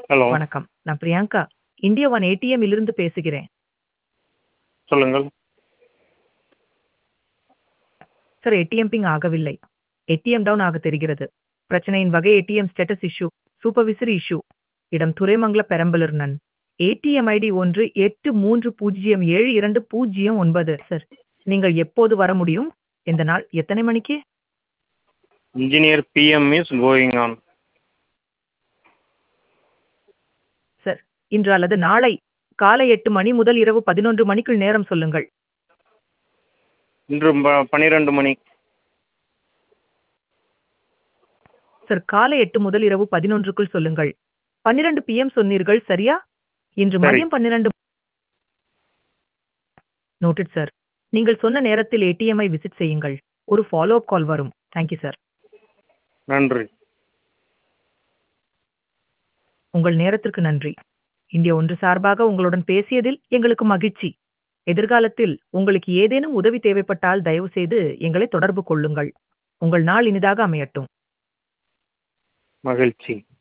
Hello வணக்கம். நான் Priyanka. India one ATM இலிருந்து பேசுகிறேன். சொல்லுங்கள் சார் ஏடிஎம் பிங் ஆகவில்லை. ஏடிஎம் டவுன் ஆக தெரிகிறது. பிரச்சனையின் வகை ATM status issue, supervisory issue. இடம் துறைமங்கல பெரம்பலூர் நன். ஏடிஎம் ஐடி ஒன்று எட்டு மூன்று பூஜ்ஜியம் ஏழு இரண்டு பூஜ்ஜியம் ஒன்பது சார். நீங்கள் எப்போது வர முடியும்? எந்த நாள்? எத்தனை மணிக்கு? Engineer PM is going on sir, இன்று அல்லது நாளை காலை 8 மணி முதல் இரவு 11 மணிக்குள் நேரம் சொல்லுங்கள். இன்று ப- பன்னிரண்டு மணி சார் காலை 8 முதல் இரவு 11க்குள் சொல்லுங்கள். 12 பிஎம் சொன்னீர்கள் சரியா? இன்று சரி. மதியம் 12 நோட்டட் சார். நீங்கள் சொன்ன நேரத்தில் ஏடிஎம் ஐ விசிட் செய்யுங்கள். ஒரு ஃபாலோ அப் கால் வரும். Thank you sir. நன்றி உங்கள் நேரத்திற்கு நன்றி. இந்தியா ஒன்று சார்பாக உங்களுடன் பேசியதில் எங்களுக்கு மகிழ்ச்சி. எதிர்காலத்தில் உங்களுக்கு ஏதேனும் உதவி தேவைப்பட்டால் தயவு செய்து எங்களை தொடர்பு கொள்ளுங்கள். உங்கள் நாள் இனிதாக அமையட்டும். மகிழ்ச்சி